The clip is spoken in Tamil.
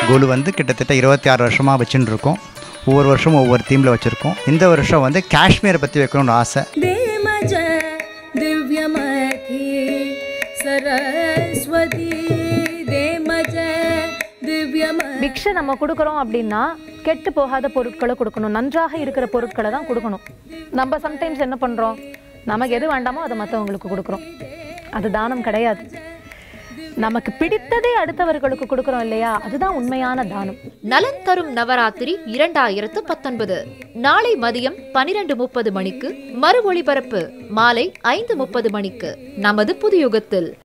குழு வந்து கிட்டத்தட்ட இருபத்தி ஆறு வருஷமாக வச்சுட்டு இருக்கோம் ஒவ்வொரு வருஷமும் ஒவ்வொரு தீமில் வச்சுருக்கோம் இந்த வருஷம் வந்து காஷ்மீரை பற்றி வைக்கணும்னு ஆசை देमज दिव्यमती सरस्वती देमज दिव्यम பிக்ஷை நம்ம கொடுக்குறோம் அப்படின்னா கெட்டு போகாத பொருட்களை கொடுக்கணும் நன்றாக இருக்கிற பொருட்களை தான் கொடுக்கணும் நம்ம சம்டைம்ஸ் என்ன பண்ணுறோம் நமக்கு எது வேண்டாமோ அதை மற்றவங்களுக்கு கொடுக்குறோம் அது தானம் கிடையாது நமக்கு பிடித்ததை அடுத்தவர்களுக்கு கொடுக்குறோம் இல்லையா அதுதான் உண்மையான தானம் நலன் தரும் நவராத்திரி இரண்டாயிரத்து பத்தொன்பது நாளை மதியம் பனிரெண்டு முப்பது மணிக்கு மறு ஒளிபரப்பு மாலை ஐந்து முப்பது மணிக்கு நமது புதியுகத்தில்